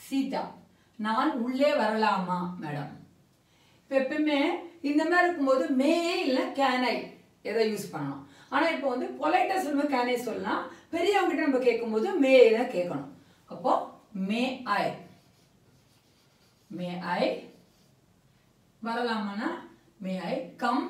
சீதா நான் உள்ளே வரலாமா மேடம் இப்போ எப்பயுமே இந்த மாதிரி இருக்கும்போது மேயே இல்லை கேனை எதை யூஸ் பண்ணணும் ஆனால் இப்போ வந்து பொலைட்டாக சொல்லும்போது கேனே சொல்லலாம் பெரியவங்ககிட்ட நம்ம கேட்கும்போது மே தான் கேட்கணும் அப்போ மே ஐ மே ஐ வரலாமானா may I come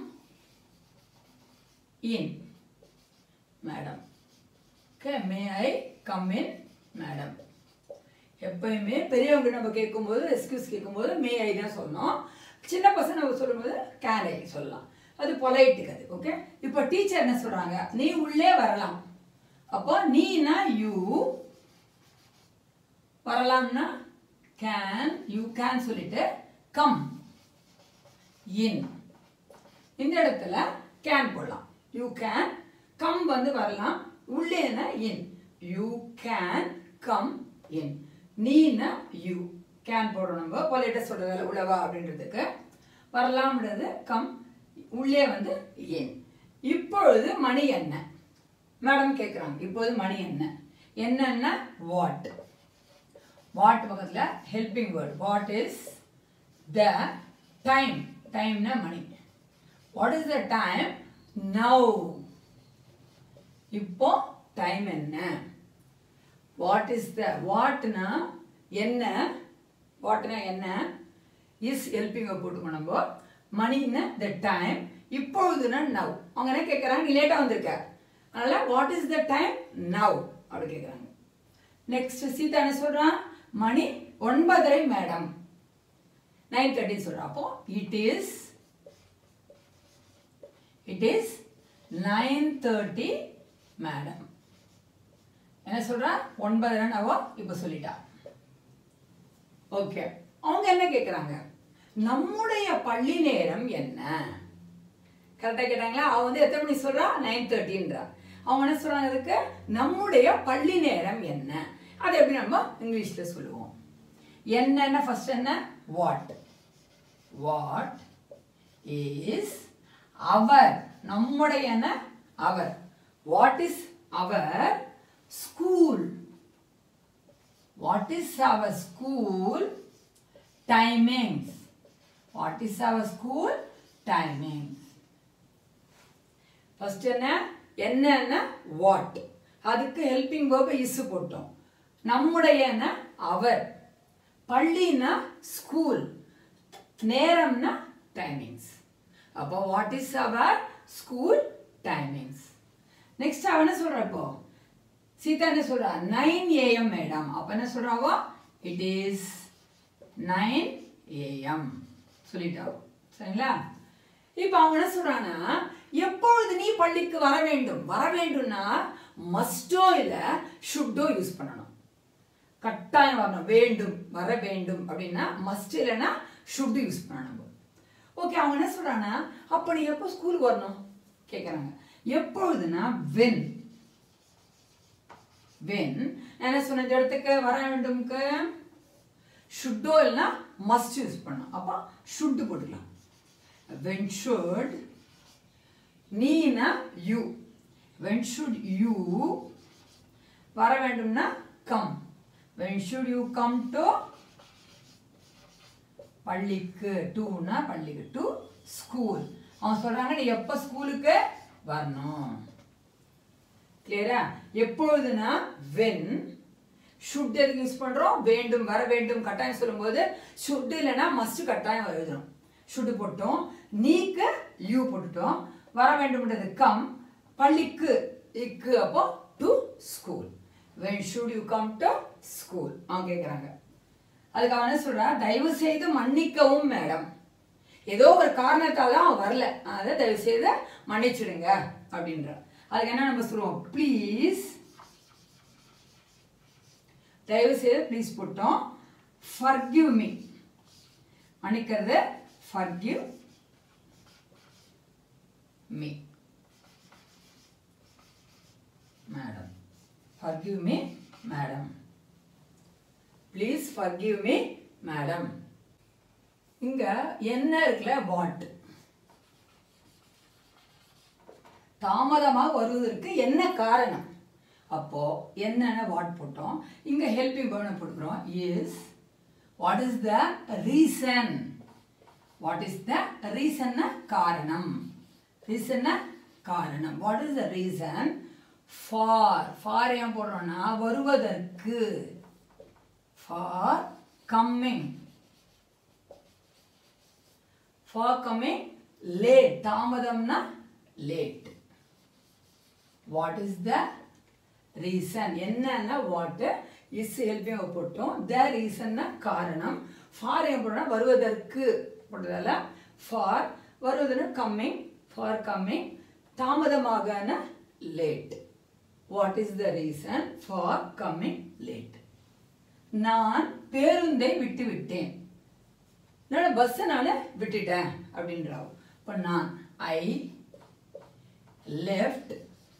in madam okay may I come in madam எப்பயுமே பெரியவங்க நம்ம கேட்கும்போது எக்ஸ்கியூஸ் கேட்கும்போது மே ஐ தான் சொல்லணும் சின்ன பசங்க நம்ம சொல்லும்போது கேன் ஐ சொல்லலாம் அது பொலைட்டுக்கு அது ஓகே இப்போ டீச்சர் என்ன சொல்றாங்க நீ உள்ளே வரலாம் அப்போ நீனா யூ வரலாம்னா கேன் யூ கேன் சொல்லிட்டு கம் இன் இந்த இடத்துல கேன் போடலாம் யூ கேன் கம் வந்து வரலாம் உள்ளேனா in you can come in நீனா யூ கேன் போடுறோம் நம்ம பொலைட்ட சொல்றதால உழவா அப்படின்றதுக்கு வரலாம்ன்றது கம் உள்ளே வந்து இன் இப்பொழுது மணி என்ன மேடம் கேட்குறாங்க இப்போது மணி என்ன என்னன்னா வாட் வாட் பக்கத்துல helping word what is the time டைம்னா மணி what is the time now இப்போ டைம் என்ன வாட் இஸ் த வாட்னா என்ன வாட்னா என்ன இஸ் ஹெல்பிங் போட்டுக்கணும் நம்ம மணின்னா த டைம் இப்பொழுதுனா நவ் அவங்க என்ன கேட்குறாங்க நீ லேட்டாக வந்திருக்க அதனால what is the time now அப்படி கேட்குறாங்க நெக்ஸ்ட் சீதா என்ன சொல்றான் மணி ஒன்பதரை மேடம் நைன் தேர்ட்டின்னு சொல்றான் அப்போ it is it is nine thirty madam என்ன சொல்றா ஒன்பதரை அவ இப்ப சொல்லிட்டா ஓகே அவங்க என்ன கேக்குறாங்க நம்முடைய பள்ளி நேரம் என்ன கரெக்டா கேட்டாங்களா அவ வந்து எத்தனை மணி சொல்றா நைன் தேர்ட்டின்றா அவங்க என்ன சொல்றாங்க அதுக்கு நம்முடைய பள்ளி நேரம் என்ன அது எப்படி நம்ம இங்கிலீஷ்ல சொல்லுவோம் என்னன்னா ஃபர்ஸ்ட் என்ன வாட் வாட் இஸ் அவர் நம்முடைய என்ன our what is our school what is our school timings what is our school timings first என்ன என்னன்னா வாட் அதுக்கு ஹெல்பிங் வேர்பை இஸ் போட்டோம் நம்முடைய என்ன அவர் பள்ளினா ஸ்கூல் நேரம்னா டைமிங்ஸ் அப்போ what is our school timings next அவன் என்ன சொல்ற இப்போ சீதா என்ன சொல்றா நைன் ஏஎம் மேடம் அப்ப என்ன சொல்றாவோ இட் இஸ் நைன் ஏஎம் சொல்லிட்டாவோ சரிங்களா இப்போ அவங்க என்ன சொல்றாங்கன்னா எப்பொழுது நீ பள்ளிக்கு வர வேண்டும் வர வேண்டும்னா மஸ்டோ இல்ல ஷுட்டோ யூஸ் பண்ணணும் கட்டாயம் வரணும் வேண்டும் வர வேண்டும் அப்படின்னா மஸ்ட் இல்லைன்னா ஷுட் யூஸ் பண்ணணும் ஓகே அவங்க என்ன சொல்றாங்கன்னா அப்ப நீ எப்போ ஸ்கூலுக்கு வரணும் கேட்குறாங்க எப்பொழுதுனா வென் வென் என்ன சொன்ன இந்த இடத்துக்கு வர வேண்டும்க்கு ஷுட்டோ இல்லைன்னா மஸ்ட் யூஸ் பண்ணணும் அப்போ ஷுட் போட்டுக்கலாம் வென் ஷுட் நீனா யூ வென் ஷுட் யூ வர வேண்டும்னா come when should you come to பள்ளிக்கு டூனா பள்ளிக்கு டு ஸ்கூல் அவன் சொல்றாங்க நீ எப்ப ஸ்கூலுக்கு வரணும் கிளியரா எப்பொழுதுனா வென் ஷுட் எதுக்கு யூஸ் பண்றோம் வேண்டும் வர வேண்டும் கட்டாயம் சொல்லும்போது ஷுட் இல்லைன்னா மஸ்ட் கட்டாயம் எழுதணும் ஷுட் போட்டோம் நீக்கு யூ போட்டுட்டோம் வர வேண்டும்ன்றது கம் பள்ளிக்கு இக்கு அப்போ to school when should you come to school அவங்க கேட்குறாங்க அதுக்கு அவன் என்ன சொல்றா தயவு செய்து மன்னிக்கவும் மேடம் ஏதோ ஒரு காரணத்தால அவன் வரல அதை தயவு செய்து மன்னிச்சிடுங்க அப்படின்ற அதுக்கு என்ன நம்ம சொல்லுவோம் ப்ளீஸ் தயவு செய்து ப்ளீஸ் போட்டோம் ஃபர்கிவ் மீ மன்னிக்கிறது forgive me madam forgive me madam please forgive me madam இங்க என்ன இருக்குல்ல வாட் தாமதமாக வருவதற்கு என்ன காரணம் அப்போ என்னென்ன வாட் போட்டோம் இங்க ஹெல்பிங் வேர்டு போட்டுக்கிறோம் is what is the reason what is the reason காரணம் ரீசன் காரணம் what is the reason for for ஏன் போடுறோம்னா வருவதற்கு for coming for coming late தாமதம்னா late what is the reason என்னன்னா வாட் இஸ் ஹெல்பிங் போட்டோம் the ரீசன்னா காரணம் ஃபார் ஏன் போட்டோம்னா வருவதற்கு போட்டதால ஃபார் வருவதுன்னு கம்மிங் ஃபார் கம்மிங் தாமதமாக late what is the reason for coming late நான் பேருந்தை விட்டு விட்டேன் நான் பஸ்ஸை நான் விட்டுட்டேன் அப்படின்றாவோ இப்போ நான் I left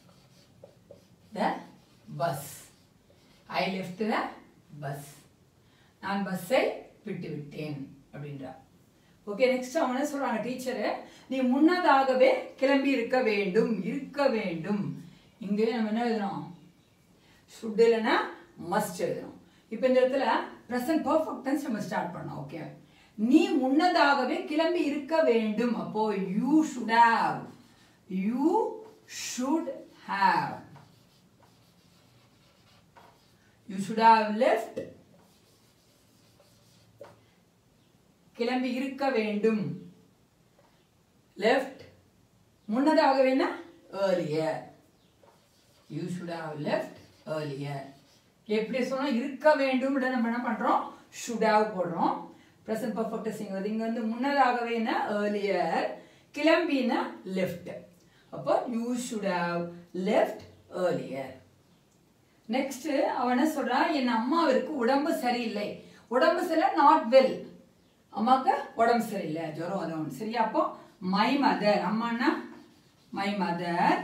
the bus I left the bus நான் பஸ்ஸை விட்டு விட்டேன் அப்படின்றா ஓகே நெக்ஸ்ட் அவங்க என்ன சொல்றாங்க டீச்சரு நீ முன்னதாகவே கிளம்பி இருக்க வேண்டும் இருக்க வேண்டும் இங்கே நம்ம என்ன எழுதணும் ஷுட் இல்லைன்னா மஸ்ட் எழுதணும் இப்போ இந்த இடத்துல ப்ரெசன்ட் பர்ஃபெக்ட் டென்ஸ் நம்ம ஸ்டார்ட் பண்ணோம் ஓகே நீ முன்னதாகவே கிளம்பி இருக்க வேண்டும் அப்போ you should have you should have you should have left கிளம்பி இருக்க வேண்டும் லெஃப்ட் முன்னதாகவேனா earlier you should have left earlier எப்படி சொன்னா இருக்க வேண்டும் நம்ம என்ன பண்றோம் ஷுட் ஹாவ் போடுறோம் ப்ரெசன்ட் பர்ஃபெக்ட் சிங்கிறது இங்க வந்து முன்னதாகவேனா ஏர்லியர் கிளம்பினா லெஃப்ட் அப்போ you should have left earlier next அவன் என்ன சொல்றான் என் அம்மாவிற்கு உடம்பு சரியில்லை உடம்பு சரியில்லை நாட் வெல் அம்மாவுக்கு உடம்பு சரியில்லை ஜுரம் அது ஒன்று சரியா அப்போ மை மதர் அம்மானா மை மதர்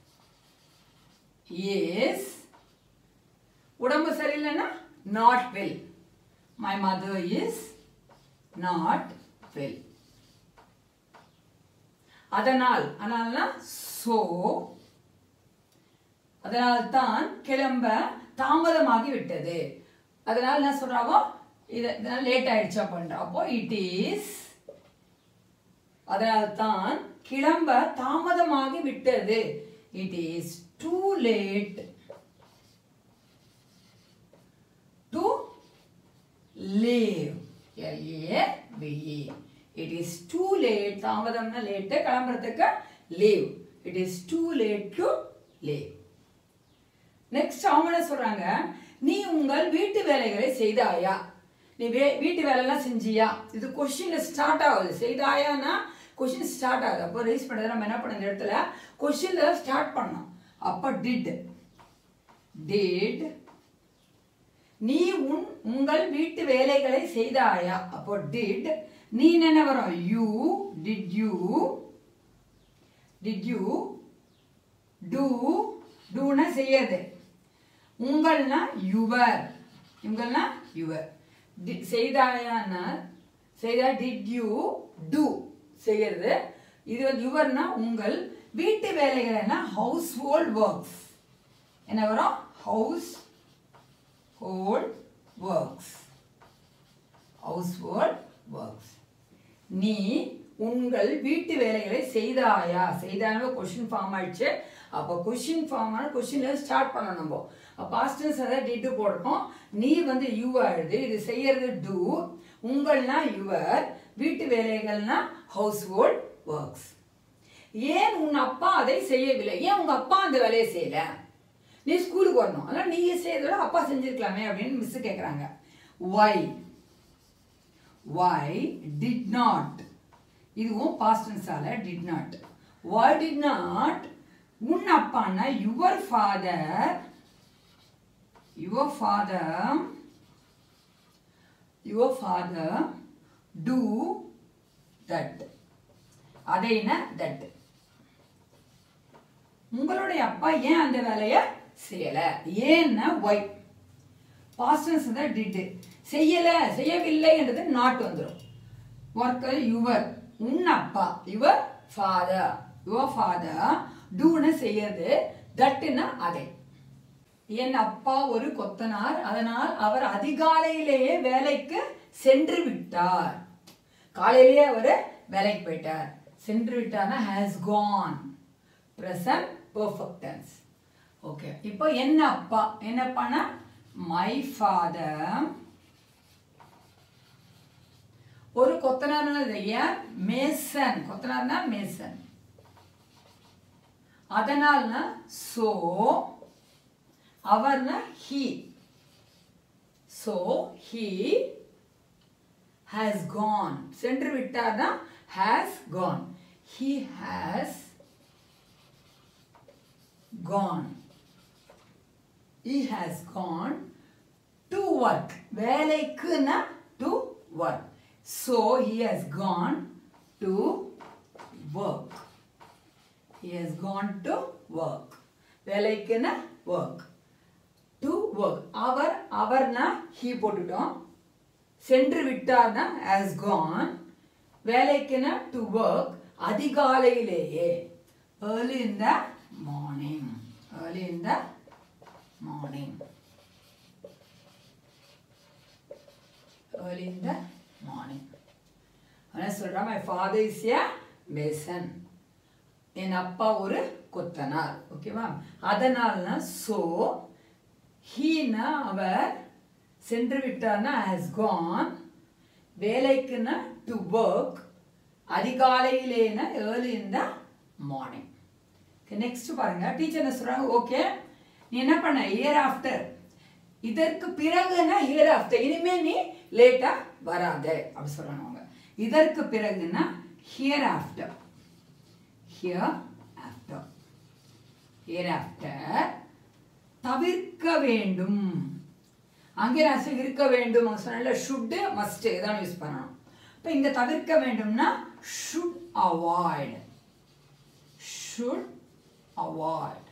இஸ் உடம்பு சரியில்லைன்னா not well my mother is not well அதனால் அதனால்னா சோ அதனால்தான் கிளம்ப தாமதமாகி விட்டது அதனால என்ன சொல்றாவோ இது இதனால் லேட் ஆயிடுச்சு அப்படின்ற அப்போ இட் இஸ் அதனால்தான் கிளம்ப தாமதமாகி விட்டது it is too late to leave எல்ஏபிஇ இட் இஸ் டூ லேட் தாமதம்னா லேட்டு கிளம்புறதுக்கு leave it is too late to leave next அவங்க என்ன சொல்றாங்க நீ உங்கள் வீட்டு வேலைகளை செய்தாயா நீ வே வீட்டு வேலைலாம் செஞ்சியா இது கொஷின்ல ஸ்டார்ட் ஆகுது செய்தாயான்னா கொஷின் ஸ்டார்ட் ஆகுது அப்போ ரைஸ் பண்ணது நம்ம என்ன பண்ண இந்த இடத்துல கொஷின்ல ஸ்டார்ட் பண்ணோம் அப்போ டிட் டிட் நீ உன் உங்கள் வீட்டு வேலைகளை செய்தாயா அப்போ டிட் நீ என்ன வரும் you did you did you do டூனா செய்யறது உங்கள்னா யுவர் உங்கள்னா யுவர் செய்தாயான்னா செய்தா டிட் யூ டூ செய்யறது இது வந்து யுவர்னா உங்கள் வீட்டு வேலைகள்னா ஹவுஸ் ஹோல்ட் ஒர்க்ஸ் என்ன வரும் household works household works நீ உங்கள் வீட்டு வேலைகளை செய்தாயா செய்தான கொஷின் ஃபார்ம் ஆயிடுச்சு அப்போ கொஷின் ஃபார்ம் ஆன கொஷின்ல ஸ்டார்ட் பண்ணணும் நம்ம பாஸ்டன்ஸ் அதை டிட்டு போடுறோம் நீ வந்து யூ எழுது இது செய்யறது டூ உங்கள்னா யுவர் வீட்டு வேலைகள்னா ஹவுஸ் ஹோல்ட் ஒர்க்ஸ் ஏன் உன் அப்பா அதை செய்யவில்லை ஏன் உங்க அப்பா அந்த வேலையை செய்யல நீ ஸ்கூலுக்கு வரணும் அதனால நீங்க செய்யறதோட அப்பா செஞ்சிருக்கலாமே அப்படின்னு மிஸ் கேக்குறாங்க ஒய் ஒய் டிட் நாட் இதுவும் பாஸ்டன்ஸால did not why did not உன் அப்பான்னா your father your father your father do that அதை என்ன தட் உங்களுடைய அப்பா ஏன் அந்த வேலையை செய்யல ஏன்னா ஒய் பாஸ்டன்ஸ் தான் டிட்டு செய்யல செய்யவில்லை என்றது நாட் வந்துடும் ஒர்க்கர் யுவர் உன் அப்பா யுவர் ஃபாதர் யுவர் ஃபாதர் டூன்னு செய்யறது தட்டுன்னா அதை என் அப்பா ஒரு கொத்தனார் அதனால் அவர் அதிகாலையிலேயே வேலைக்கு சென்று விட்டார் காலையிலேயே அவர் வேலைக்கு போயிட்டார் சென்று விட்டார்னா has gone present perfect tense okay இப்போ என்ன அப்பா என்ன அப்பானா மை ஃபாதர் ஒரு கொத்தனார் ஏன் மேசன் கொத்தனார்னா மேசன் அதனால்னா சோ அவர்னா he so he has gone சென்று விட்டார்னா has gone he has gone he has gone to work வேலைக்குன்னா to work so he has gone to work he has gone to work வேலைக்குன்னா work to work our அவர்னா he போட்டுட்டோம் சென்று விட்டார்னா has gone வேலைக்குன்னா to work அதிகாலையிலேயே early in the morning early in the morning early in the morning என்ன சொல்றா my father is a mason என் அப்பா ஒரு கொத்தனார் ஓகேவா அதனால்னா சோ ஹீனா அவர் சென்று விட்டார்னா has gone வேலைக்குன்னா டு ஒர்க் அதிகாலையிலேனா early in the morning next பாருங்க டீச்சர் என்ன சொல்றாங்க ஓகே நீ என்ன பண்ண இயர் ஆஃப்டர் இதற்கு பிறகுனா இயர் ஆஃப்டர் இனிமே நீ லேட்டா வராத அப்படி சொல்றாங்க அவங்க இதற்கு பிறகுனா hereafter hereafter hereafter தவிர்க்க வேண்டும் அங்கே நான் சொ- இருக்க வேண்டும் அவங்க சொன்னால ஷுட்டு மஸ்ட் இதான் யூஸ் பண்ணணும் இப்போ இங்க தவிர்க்க வேண்டும்னா ஷுட் அவாய்ட் ஷுட் அவாய்ட்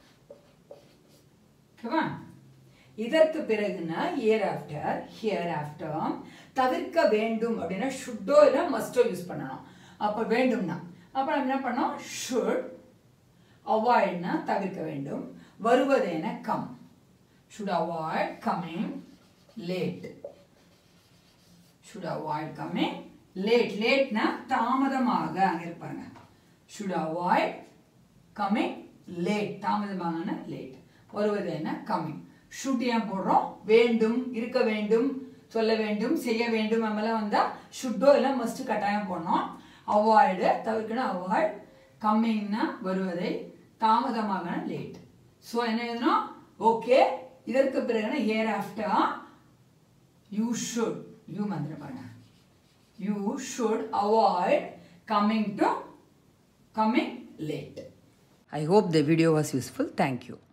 ஓகேவா இதற்கு பிறகுனா இயர் ஆஃப்டர் ஹியர் ஆஃப்டர் தவிர்க்க வேண்டும் அப்படின்னா ஷுட்டோ இல்லை மஸ்டோ யூஸ் பண்ணணும் அப்போ வேண்டும்னா அப்போ நம்ம என்ன பண்ணோம் ஷுட் அவாய்ட்னா தவிர்க்க வேண்டும் வருவதென come should avoid coming late should avoid coming late late னா தாமதமாக அங்க இருப்பாங்க should avoid coming late தாமதமாகனா late வருவது என்ன coming should ஏன் போடுறோம் வேண்டும் இருக்க வேண்டும் சொல்ல வேண்டும் செய்ய வேண்டும் நம்மளாம் வந்தா ஷுட்டோ இல்லை மஸ்ட் கட்டாயம் போடணும் அவாய்டு தவிர்க்கணும் அவாய்ட் கம்மிங்னா வருவதை தாமதமாக லேட் ஸோ என்ன எழுதணும் ஓகே இதற்கு பிறகு here after you should you மந்திரம் பாருங்க you should avoid coming to coming late I hope the video was useful thank you